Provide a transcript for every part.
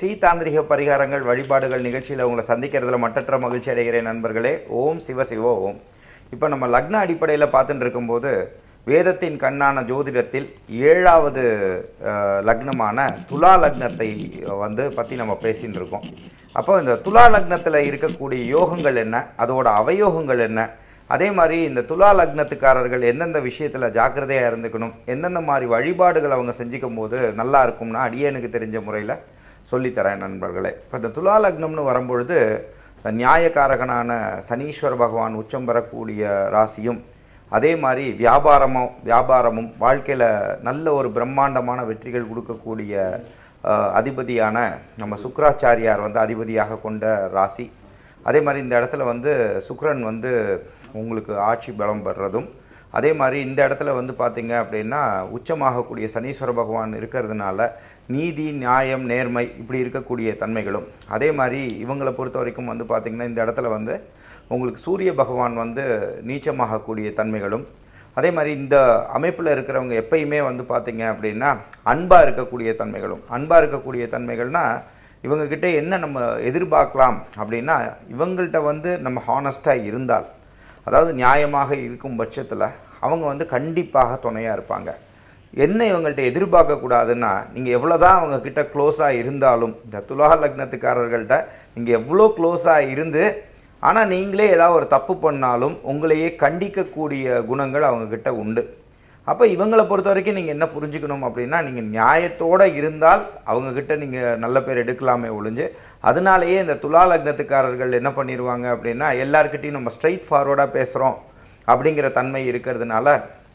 ஸ்ரீ தாந்திரிக பரிகாரங்கள் வழிபாடுகள் நிகழ்ச்சியில் உங்களை சந்திக்கிறதுல மட்டற்ற மகிழ்ச்சி அடைகிறேன் நண்பர்களே ஓம் சிவ சிவ ஓம் இப்போ நம்ம லக்ன அடிப்படையில் பார்த்துட்டு இருக்கும்போது வேதத்தின் கண்ணான ஜோதிடத்தில் ஏழாவது அஹ், லக்னமான துலா லக்னத்தை வந்து பற்றி நம்ம பேசின்னு இருக்கோம் அப்போ இந்த துலா லக்னத்தில் இருக்கக்கூடிய யோகங்கள் என்ன அதோட அவயோகங்கள் என்ன அதே மாதிரி இந்த துலா லக்னத்துக்காரர்கள் எந்தெந்த விஷயத்தில் ஜாக்கிரதையாக இருந்துக்கணும் எந்தெந்த மாதிரி வழிபாடுகள் அவங்க செஞ்சுக்கும் போது நல்லா இருக்கும்னா அடியனுக்கு தெரிஞ்ச முறையில் சொல்லித்தரேன் நண்பர்களே இப்போ இந்த துலா லக்னம்னு வரும்பொழுது இந்த நியாயக்காரகனான சனீஸ்வர பகவான் உச்சம் பெறக்கூடிய ராசியும் அதே மாதிரி வியாபாரமும் வியாபாரமும் வாழ்க்கையில் நல்ல ஒரு பிரம்மாண்டமான வெற்றிகள் கொடுக்கக்கூடிய அஹ், அதிபதியான நம்ம சுக்கராச்சாரியார் வந்து அதிபதியாக கொண்ட ராசி அதே மாதிரி இந்த இடத்துல வந்து சுக்கிரன் வந்து உங்களுக்கு ஆட்சி பலம் பெறுறதும் அதே மாதிரி இந்த இடத்துல வந்து பார்த்தீங்க அப்படின்னா உச்சமாகக்கூடிய சனீஸ்வர பகவான் இருக்கிறதுனால நீதி நியாயம் நேர்மை இப்படி இருக்கக்கூடிய தன்மைகளும் அதே மாதிரி இவங்களை பொறுத்த வரைக்கும் வந்து பார்த்திங்கன்னா இந்த இடத்துல வந்து உங்களுக்கு சூரிய பகவான் வந்து நீச்சமாகக்கூடிய தன்மைகளும் அதே மாதிரி இந்த அமைப்பில் இருக்கிறவங்க எப்பயுமே வந்து பார்த்தீங்க அப்படின்னா அன்பாக இருக்கக்கூடிய தன்மைகளும் அன்பாக இருக்கக்கூடிய தன்மைகள்னா இவங்கக்கிட்ட என்ன நம்ம எதிர்பார்க்கலாம் அப்படின்னா இவங்கள்ட்ட வந்து நம்ம ஹானஸ்ட்டாக இருந்தால் அதாவது நியாயமாக இருக்கும் பட்சத்தில் அவங்க வந்து கண்டிப்பாக துணையாக இருப்பாங்க என்ன இவங்கள்ட்ட எதிர்பார்க்கக்கூடாதுன்னா நீங்கள் எவ்வளோ தான் அவங்க கிட்ட க்ளோஸாக இருந்தாலும் இந்த துலா லக்னத்துக்காரர்கள்ட்ட நீங்கள் எவ்வளோ க்ளோஸாக இருந்து ஆனால் நீங்களே ஏதாவது ஒரு தப்பு பண்ணாலும் உங்களையே கண்டிக்கக்கூடிய குணங்கள் அவங்கக்கிட்ட உண்டு அப்போ இவங்களை பொறுத்த வரைக்கும் நீங்கள் என்ன புரிஞ்சுக்கணும் அப்படின்னா நீங்கள் நியாயத்தோடு இருந்தால் அவங்கக்கிட்ட நீங்கள் நல்ல பேர் எடுக்கலாமே ஒழிஞ்சு அதனாலேயே இந்த துலா லக்னத்துக்காரர்கள் என்ன பண்ணிடுவாங்க அப்படின்னா எல்லார்கிட்டையும் நம்ம ஸ்ட்ரைட் ஃபார்வர்டாக பேசுகிறோம் அப்படிங்கிற தன்மை இருக்கிறதுனால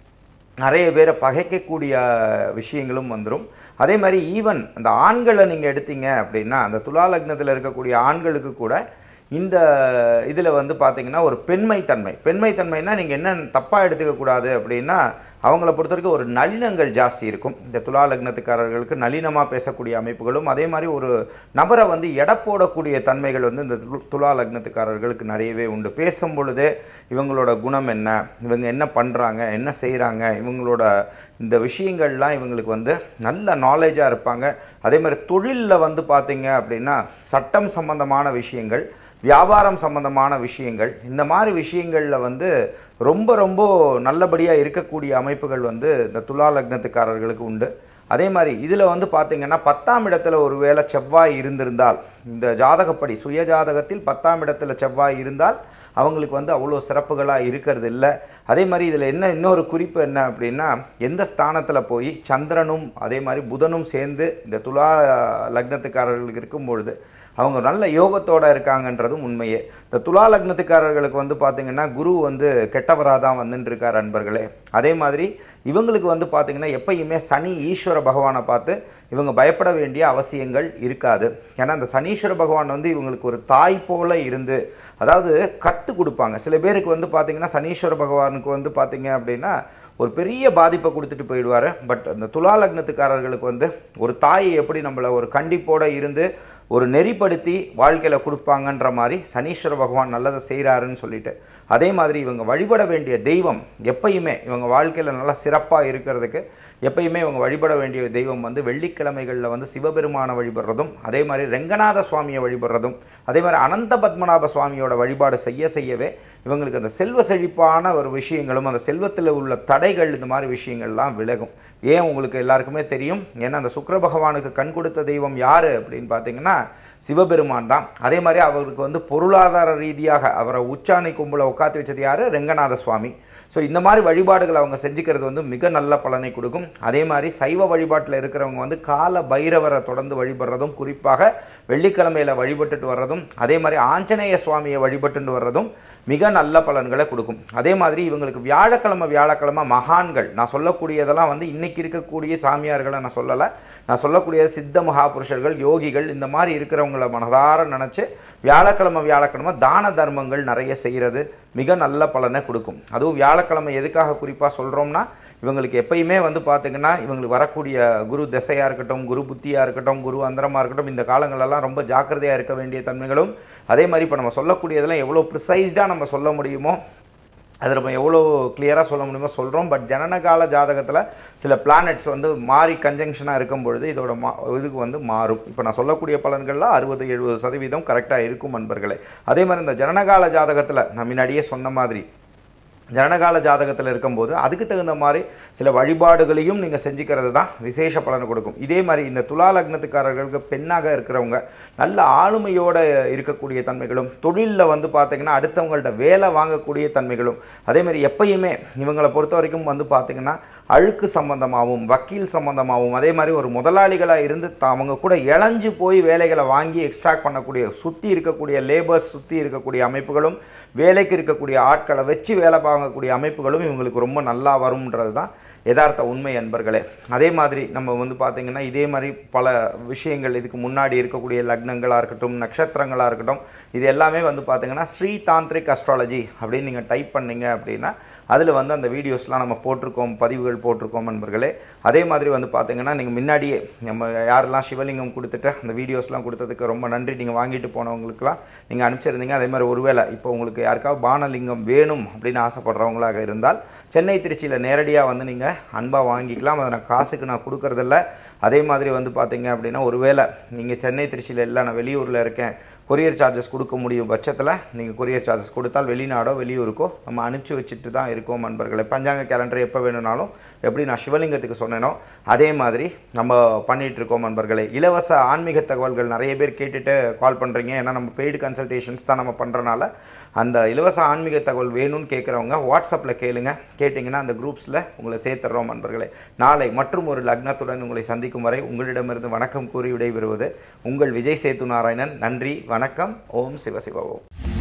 நிறைய பேரை பகைக்கக்கூடிய விஷயங்களும் வந்துடும் அதே மாதிரி ஈவன் அந்த ஆண்களை நீங்கள் எடுத்தீங்க அப்படின்னா அந்த துலா லக்னத்தில் இருக்கக்கூடிய ஆண்களுக்கு கூட இந்த இதில் வந்து பார்த்தீங்கன்னா ஒரு பெண்மைத்தன்மை பெண்மைத்தன்மைனா நீங்கள் என்ன தப்பாக எடுத்துக்கக்கூடாது அப்படின்னா அவங்கள பொறுத்த வரைக்கும் ஒரு நளினங்கள் ஜாஸ்தி இருக்கும் இந்த துலா லக்னத்துக்காரர்களுக்கு நளினமாக பேசக்கூடிய அமைப்புகளும் அதே மாதிரி ஒரு நபரை வந்து எடை போடக்கூடிய தன்மைகள் வந்து இந்த து- துலா லக்னத்துக்காரர்களுக்கு நிறையவே உண்டு பேசும் பொழுதே இவங்களோட குணம் என்ன இவங்க என்ன பண்ணுறாங்க என்ன செய்கிறாங்க இவங்களோட இந்த விஷயங்கள்லாம் இவங்களுக்கு வந்து நல்ல நாலேஜாக இருப்பாங்க அதே மாதிரி தொழிலில் வந்து பார்த்தீங்க அப்படின்னா சட்டம் சம்பந்தமான விஷயங்கள் வியாபாரம் சம்பந்தமான விஷயங்கள் இந்த மாதிரி விஷயங்களில் வந்து ரொம்ப ரொம்ப நல்லபடியாக இருக்கக்கூடிய அமைப்புகள் வந்து இந்த துலா லக்னத்துக்காரர்களுக்கு உண்டு அதே மாதிரி இதில் வந்து பார்த்தீங்கன்னா பத்தாம் இடத்துல ஒரு வேளை செவ்வாய் இருந்திருந்தால் இந்த ஜாதகப்படி சுய ஜாதகத்தில் பத்தாம் இடத்துல செவ்வாய் இருந்தால் அவங்களுக்கு வந்து அவ்வளோ சிறப்புகளாக இருக்கிறது இல்லை அதே மாதிரி இதில் என்ன இன்னொரு குறிப்பு என்ன அப்படின்னா எந்த ஸ்தானத்தில் போய் சந்திரனும் அதே மாதிரி புதனும் சேர்ந்து இந்த துலா லக்னத்துக்காரர்களுக்கு இருக்கும் பொழுது அவங்க நல்ல யோகத்தோடு இருக்காங்கன்றதும் உண்மையே இந்த துலா லக்னத்துக்காரர்களுக்கு வந்து பார்த்திங்கன்னா குரு வந்து கெட்டவராக தான் வந்துட்டு இருக்கார் அன்பர்களே அதே மாதிரி இவங்களுக்கு வந்து பார்த்திங்கன்னா எப்பயுமே சனி ஈஸ்வர பகவானை பார்த்து இவங்க பயப்பட வேண்டிய அவசியங்கள் இருக்காது ஏன்னா அந்த சனீஸ்வர பகவான் வந்து இவங்களுக்கு ஒரு தாய் போல இருந்து அதாவது கற்றுக் கொடுப்பாங்க சில பேருக்கு வந்து பார்த்திங்கன்னா சனீஸ்வர பகவானுக்கு வந்து பார்த்திங்க அப்படின்னா ஒரு பெரிய பாதிப்பை கொடுத்துட்டு போயிடுவார் பட் அந்த துலா லக்னத்துக்காரர்களுக்கு வந்து ஒரு தாய் எப்படி நம்மளை ஒரு கண்டிப்போடு இருந்து ஒரு நெறிப்படுத்தி வாழ்க்கையில் கொடுப்பாங்கன்ற மாதிரி சனீஸ்வர பகவான் நல்லதை செய்கிறாருன்னு சொல்லிட்டு அதே மாதிரி இவங்க வழிபட வேண்டிய தெய்வம் எப்பயுமே இவங்க வாழ்க்கையில் நல்லா சிறப்பாக இருக்கிறதுக்கு எப்பயுமே இவங்க வழிபட வேண்டிய தெய்வம் வந்து வெள்ளிக்கிழமைகளில் வந்து சிவபெருமானை வழிபடுறதும் அதே மாதிரி ரெங்கநாத சுவாமியை வழிபடுறதும் அதே மாதிரி அனந்த பத்மநாப சுவாமியோட வழிபாடு செய்ய செய்யவே இவங்களுக்கு அந்த செல்வ செழிப்பான ஒரு விஷயங்களும் அந்த செல்வத்தில் உள்ள தடைகள் இந்த மாதிரி விஷயங்கள்லாம் விலகும் ஏன் உங்களுக்கு எல்லாருக்குமே தெரியும் ஏன்னா அந்த சுக்கிர பகவானுக்கு கண் கொடுத்த தெய்வம் யார் அப்படின்னு பார்த்தீங்கன்னா சிவபெருமான் தான் அதே மாதிரி அவருக்கு வந்து பொருளாதார ரீதியாக அவரை உச்சாணி கும்பல உட்காத்தி வச்சது யார் ரெங்கநாத சுவாமி ஸோ இந்த மாதிரி வழிபாடுகள் அவங்க செஞ்சுக்கிறது வந்து மிக நல்ல பலனை கொடுக்கும் அதே மாதிரி சைவ வழிபாட்டில் இருக்கிறவங்க வந்து கால பைரவரை தொடர்ந்து வழிபடுறதும் குறிப்பாக வெள்ளிக்கிழமையில் வழிபட்டுட்டு வர்றதும் அதே மாதிரி ஆஞ்சநேய சுவாமியை வழிபட்டுட்டு வர்றதும் மிக நல்ல பலன்களை கொடுக்கும் அதே மாதிரி இவங்களுக்கு வியாழக்கிழமை வியாழக்கிழமை மகான்கள் நான் சொல்லக்கூடியதெல்லாம் வந்து இன்னைக்கு இருக்கக்கூடிய சாமியார்களை நான் சொல்லலை நான் சொல்லக்கூடிய சித்த மகாபுருஷர்கள் யோகிகள் இந்த மாதிரி இருக்கிறவங்கள மனதார நினச்சி வியாழக்கிழமை வியாழக்கிழமை தான தர்மங்கள் நிறைய செய்கிறது மிக நல்ல பலனை கொடுக்கும் அதுவும் வியாழக்கிழமை எதுக்காக குறிப்பாக சொல்கிறோம்னா இவங்களுக்கு எப்பயுமே வந்து பார்த்திங்கன்னா இவங்களுக்கு வரக்கூடிய குரு திசையாக இருக்கட்டும் குரு புத்தியாக இருக்கட்டும் குரு அந்தரமாக இருக்கட்டும் இந்த காலங்களெல்லாம் ரொம்ப ஜாக்கிரதையாக இருக்க வேண்டிய தன்மைகளும் அதே மாதிரி இப்போ நம்ம சொல்லக்கூடியதெல்லாம் எவ்வளோ ப்ரிசைஸ்டாக நம்ம சொல்ல முடியுமோ அது நம்ம எவ்வளோ கிளியராக சொல்ல முடியுமோ சொல்கிறோம் பட் ஜனனகால ஜாதகத்தில் சில பிளானட்ஸ் வந்து மாறி கன்ஜங்ஷனாக இருக்கும் பொழுது இதோட மா இதுக்கு வந்து மாறும் இப்போ நான் சொல்லக்கூடிய பலன்கள்லாம் அறுபது எழுபது சதவீதம் கரெக்டாக இருக்கும் நண்பர்களே அதே மாதிரி இந்த ஜனனகால ஜாதகத்தில் நான் முன்னாடியே சொன்ன மாதிரி ஜனனகால ஜாதகத்தில் இருக்கும்போது அதுக்கு தகுந்த மாதிரி சில வழிபாடுகளையும் நீங்கள் செஞ்சுக்கிறது தான் விசேஷ பலனை கொடுக்கும் இதே மாதிரி இந்த துலா லக்னத்துக்காரர்களுக்கு பெண்ணாக இருக்கிறவங்க நல்ல ஆளுமையோட இருக்கக்கூடிய தன்மைகளும் தொழிலில் வந்து பார்த்தீங்கன்னா அடுத்தவங்கள்ட்ட வேலை வாங்கக்கூடிய தன்மைகளும் அதே மாதிரி எப்பயுமே இவங்களை பொறுத்த வரைக்கும் வந்து பார்த்தீங்கன்னா அழுக்கு சம்பந்தமாகவும் வக்கீல் சம்பந்தமாகவும் அதே மாதிரி ஒரு முதலாளிகளாக இருந்து த- அவங்க கூட இளைஞ்சு போய் வேலைகளை வாங்கி எக்ஸ்ட்ராக்ட் பண்ணக்கூடிய சுற்றி இருக்கக்கூடிய லேபர்ஸ் சுற்றி இருக்கக்கூடிய அமைப்புகளும் வேலைக்கு இருக்கக்கூடிய ஆட்களை வச்சு வேலை வாங்கக்கூடிய அமைப்புகளும் இவங்களுக்கு ரொம்ப நல்லா வரும்ன்றது தான் யதார்த்த உண்மை அன்பர்களே அதே மாதிரி நம்ம வந்து பார்த்திங்கன்னா இதே மாதிரி பல விஷயங்கள் இதுக்கு முன்னாடி இருக்கக்கூடிய லக்னங்களாக இருக்கட்டும் நட்சத்திரங்களாக இருக்கட்டும் இது எல்லாமே வந்து பார்த்திங்கன்னா ஸ்ரீ தாந்திரிக் அஸ்ட்ராலஜி அப்படின்னு நீங்கள் டைப் பண்ணீங்க அப்படின்னா அதில் வந்து அந்த வீடியோஸ்லாம் நம்ம போட்டிருக்கோம் பதிவுகள் போட்டிருக்கோம் நண்பர்களே அதே மாதிரி வந்து பார்த்தீங்கன்னா நீங்கள் முன்னாடியே நம்ம யாரெல்லாம் சிவலிங்கம் கொடுத்துட்டு அந்த வீடியோஸ்லாம் கொடுத்ததுக்கு ரொம்ப நன்றி நீங்கள் வாங்கிட்டு போனவங்களுக்குலாம் நீங்கள் அனுப்பிச்சிருந்தீங்க அதே மாதிரி ஒருவேளை இப்போ உங்களுக்கு யாருக்காவது பானலிங்கம் வேணும் அப்படின்னு ஆசைப்படுறவங்களாக இருந்தால் சென்னை திருச்சியில் நேரடியாக வந்து நீங்கள் அன்பாக வாங்கிக்கலாம் அதை நான் காசுக்கு நான் கொடுக்கறதில்ல அதே மாதிரி வந்து பார்த்தீங்க அப்படின்னா ஒருவேளை நீங்கள் சென்னை திருச்சியில் இல்லை நான் வெளியூரில் இருக்கேன் கொரியர் சார்ஜஸ் கொடுக்க முடியும் பட்சத்தில் நீங்கள் கொரியர் சார்ஜஸ் கொடுத்தால் வெளிநாடோ வெளியூருக்கோ நம்ம அனுப்பிச்சி வச்சுட்டு தான் இருக்கோம் நண்பர்களே பஞ்சாங்க கேலண்டர் எப்போ வேணும்னாலும் எப்படி நான் சிவலிங்கத்துக்கு சொன்னேனோ அதே மாதிரி நம்ம பண்ணிட்டு இருக்கோம் நண்பர்களே இலவச ஆன்மீக தகவல்கள் நிறைய பேர் கேட்டுட்டு கால் பண்ணுறீங்க ஏன்னா நம்ம பெய்டு கன்சல்டேஷன்ஸ் தான் நம்ம பண்ணுறனால அந்த இலவச ஆன்மீக தகவல் வேணும்னு கேட்குறவங்க வாட்ஸ்அப்பில் கேளுங்க கேட்டிங்கன்னா அந்த குரூப்ஸில் உங்களை சேர்த்துடுறோம் நண்பர்களே நாளை மற்றும் ஒரு லக்னத்துடன் உங்களை சந்திக்கும் வரை உங்களிடமிருந்து வணக்கம் கூறி விடைபெறுவது உங்கள் விஜய் சேத்து நாராயணன் நன்றி வணக்கம் ஓம் சிவசிவ ஓம்